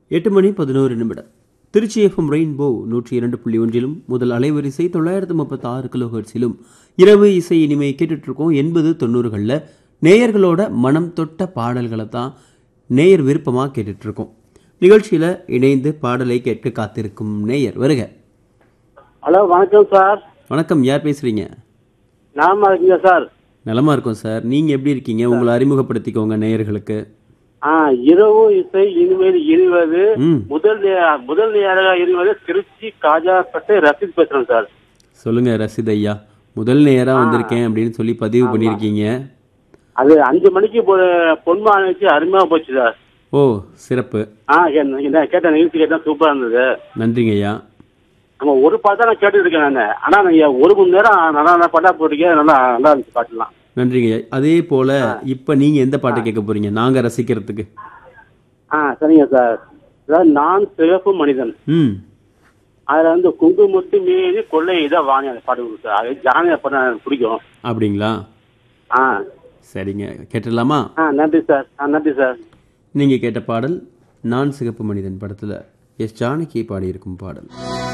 எட்டு மணி பதினோரு நிமிடம் திருச்சி எஃப்எம் ரெயின்போ நூற்றி இரண்டு புள்ளி ஒன்றிலும் முதல் அலைவரிசை தொள்ளாயிரத்து முப்பத்தி ஆறு கிலோஹெர்ட்ஸிலும் இரவு இசை இனிமை கேட்டுட்டு இருக்கோம் எண்பது தொண்ணூறுகளில் நேயர்களோட மனம் தொட்ட பாடல்களை தான் நேயர் விருப்பமாக கேட்டுட்டு இருக்கோம் நிகழ்ச்சியில் இணைந்து பாடலை கேட்க காத்திருக்கும் நேயர் வருக ஹலோ வணக்கம் சார் வணக்கம் யார் பேசுறீங்க நாம இருக்கீங்க சார் நலமா இருக்கோம் சார் நீங்க எப்படி இருக்கீங்க உங்களை அறிமுகப்படுத்திக்கோங்க நேயர்களுக்கு ஆ இரவு இசை இனிமேல் இனிவது ம் முதல் நே- முதல் நேராக இருவது திருச்சி காஜாப்பேட்டை ரசீத் பேசுறேன் சார் சொல்லுங்க ரசித் ஐயா முதல் நேரா வந்திருக்கேன் அப்படின்னு சொல்லி பதிவு பண்ணியிருக்கீங்க அது அஞ்சு மணிக்கு பொ- பொன்மா நிகழ்ச்சி அருமையா போச்சு சார் ஓ சிறப்பு ஆ என்ன- என்ன கேட்ட நிகழ்ச்சி கேட்டா சூப்பரா இருந்தது நன்றிங்க ஐயா நம்ம ஒரு பாட்டு தான் நான் கேட்டுட்டு இருக்கேன் நான் ஆனா நீங்க ஒரு மணி நேரம் நல்லா நல்லா பாட்டா போட்டீங்க நல்லா நல்லா இருந்துச்சு பாட்டுலாம் நன்றிங்க ஐயா அதே போல இப்ப நீங்க எந்த பாட்டு கேட்க போறீங்க நாங்க ரசிக்கிறதுக்கு ஆ சரிங்க சார் அதாவது நான் சிவப்பு மனிதன் ம் அதுல வந்து குங்குமத்து மீறி கொள்ளை இதை வாணி அந்த பாட்டு இருக்கு சார் அது ஜானகி பாட்டு எனக்கு பிடிக்கும் அப்படிங்களா ஆ சரிங்க கேட்டுடலாமா ஆ நன்றி சார் ஆ நன்றி சார் நீங்க கேட்ட பாடல் நான் சிகப்பு மனிதன் படத்துல எஸ் ஜானகி பாடியிருக்கும் பாடல்